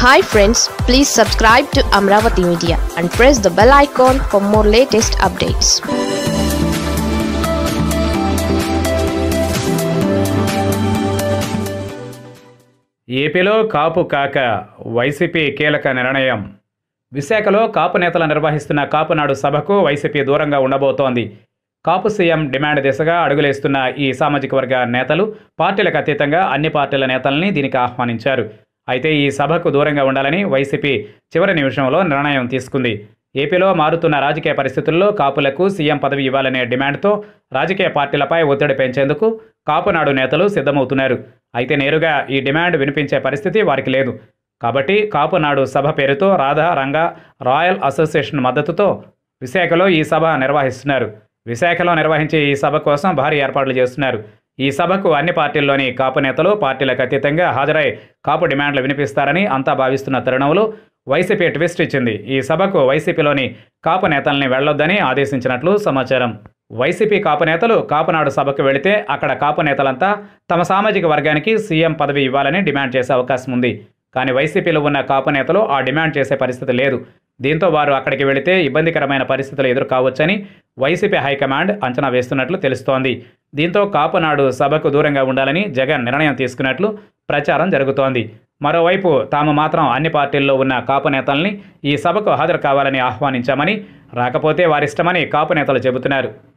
hi friends please subscribe to Amaravati media and press the bell icon for more latest updates ఏపీలో కాపు కాక YCP కీలక నిర్ణయం విశాఖలో కాపు నేతలు నిర్వహిస్తున్న కాపునాడు సభకు వైసీపీ దూరంగా ఉండబోతోంది కాపు సీఎం డిమాండ్ దిశగా అడుగులేస్తున్న ఈ సామాజిక వర్గ నేతలు పార్టీలకు అతీతంగా అన్ని పార్టీల నేతల్ని దీనికి ఆహ్వానించారు అయితే ఈ సభకు దూరంగా ఉండాలని వైసీపీ చివరి నిమిషంలో నిర్ణయం తీసుకుంది ఏపీలో మారుతున్న రాజకీయ పరిస్థితుల్లో కాపులకు సీఎం పదవి ఇవ్వాలనే డిమాండ్తో రాజకీయ పార్టీలపై ఒత్తిడి పెంచేందుకు కాపునాడు నేతలు సిద్ధమవుతున్నారు అయితే నేరుగా ఈ డిమాండ్ వినిపించే పరిస్థితి వారికి లేదు కాబట్టి కాపునాడు సభ పేరుతో రాధా రంగా రాయల్ అసోసియేషన్ మద్దతుతో విశాఖలో ఈ సభ నిర్వహిస్తున్నారు విశాఖలో నిర్వహించే ఈ సభ కోసం భారీ ఏర్పాట్లు చేస్తున్నారు ఈ సభకు అన్ని పార్టీల్లోని కాపు నేతలు పార్టీలకు అతీతంగా హాజరై కాపు డిమాండ్లు వినిపిస్తారని అంతా భావిస్తున్న తరుణంలో వైసీపీ ట్విస్ట్ ఇచ్చింది ఈ సభకు వైసీపీలోని కాపు నేతల్ని వెళ్లొద్దని ఆదేశించినట్లు సమాచారం వైసీపీ కాపు నేతలు కాపునాడు సభకు వెళితే అక్కడ కాపు నేతలంతా తమ సామాజిక వర్గానికి సీఎం పదవి ఇవ్వాలని డిమాండ్ చేసే అవకాశం ఉంది కానీ వైసీపీలో ఉన్న కాపు నేతలు ఆ డిమాండ్ చేసే పరిస్థితి లేదు దీంతో వారు అక్కడికి వెళితే ఇబ్బందికరమైన పరిస్థితులు ఎదుర్కావచ్చని వైసీపీ హైకమాండ్ అంచనా వేస్తున్నట్లు తెలుస్తోంది దీంతో కాపునాడు సభకు దూరంగా ఉండాలని జగన్ నిర్ణయం తీసుకున్నట్లు ప్రచారం జరుగుతోంది మరోవైపు తాము మాత్రం అన్ని పార్టీల్లో ఉన్న కాపు నేతల్ని ఈ సభకు హాజరు కావాలని ఆహ్వానించామని రాకపోతే వారిష్టమని కాపు నేతలు చెబుతున్నారు